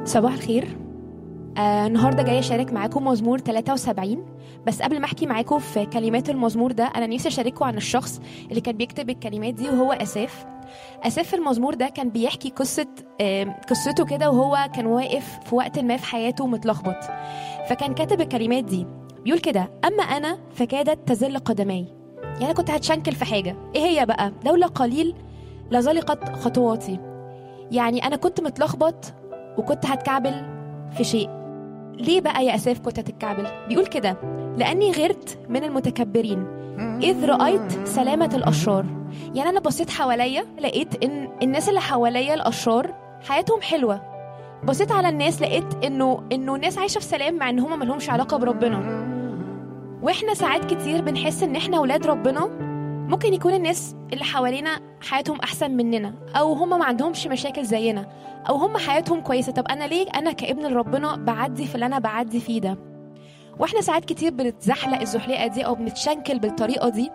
صباح الخير آه النهارده جايه اشارك معاكم مزمور 73 بس قبل ما احكي معاكم في كلمات المزمور ده انا نفسي اشارككم عن الشخص اللي كان بيكتب الكلمات دي وهو اساف اساف في المزمور ده كان بيحكي قصه آه قصته كده وهو كان واقف في وقت ما في حياته متلخبط فكان كاتب الكلمات دي بيقول كده اما انا فكادت تزل قدمي يعني انا كنت هتشنكل في حاجه ايه هي بقى لولا قليل لزلقت خطواتي يعني انا كنت متلخبط وكنت هتكعبل في شيء ليه بقى يا اساف كنت هتتكعبل بيقول كده لاني غرت من المتكبرين اذ رايت سلامه الاشرار يعني انا بصيت حواليا لقيت ان الناس اللي حواليا الاشرار حياتهم حلوه بصيت على الناس لقيت انه انه الناس عايشه في سلام مع ان هم ملهمش علاقه بربنا واحنا ساعات كتير بنحس ان احنا ولاد ربنا ممكن يكون الناس اللي حوالينا حياتهم احسن مننا او هم ما عندهمش مشاكل زينا او هم حياتهم كويسه طب انا ليه انا كابن لربنا بعدي في اللي انا بعدي فيه ده واحنا ساعات كتير بنتزحلق الزحلقه دي او بنتشنكل بالطريقه دي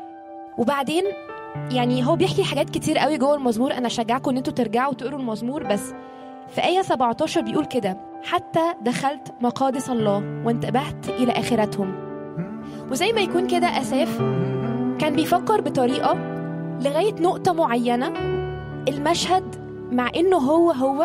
وبعدين يعني هو بيحكي حاجات كتير قوي جوه المزمور انا اشجعكم ان انتوا ترجعوا وتقروا المزمور بس في آية 17 بيقول كده حتى دخلت مقادس الله وانتبهت إلى آخرتهم وزي ما يكون كده أساف كان بيفكر بطريقة لغاية نقطة معينة المشهد مع إنه هو هو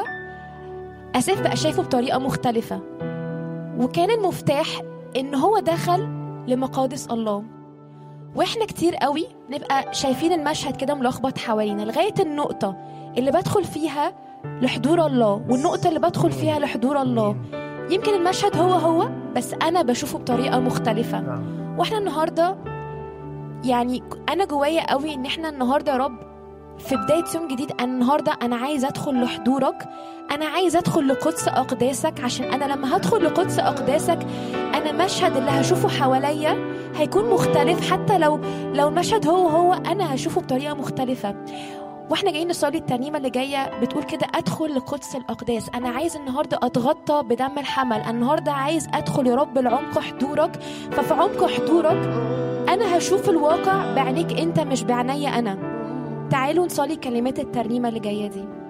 أساف بقى شايفه بطريقة مختلفة وكان المفتاح إن هو دخل لمقادس الله واحنا كتير قوي نبقى شايفين المشهد كده ملخبط حوالينا لغاية النقطة اللي بدخل فيها لحضور الله والنقطة اللي بدخل فيها لحضور الله يمكن المشهد هو هو بس أنا بشوفه بطريقة مختلفة واحنا النهاردة يعني أنا جوايا قوي إن احنا النهاردة يا رب في بداية يوم جديد أنا النهاردة أنا عايز أدخل لحضورك أنا عايز أدخل لقدس أقداسك عشان أنا لما هدخل لقدس أقداسك أنا مشهد اللي هشوفه حواليا هيكون مختلف حتى لو لو المشهد هو هو أنا هشوفه بطريقة مختلفة واحنا جايين نصلي الترنيمه اللي جايه بتقول كده ادخل لقدس الاقداس انا عايز النهارده اتغطى بدم الحمل النهارده عايز ادخل يا رب لعمق حضورك ففي عمق حضورك انا هشوف الواقع بعينيك انت مش بعينيا انا تعالوا نصلي كلمات الترنيمه اللي جايه دي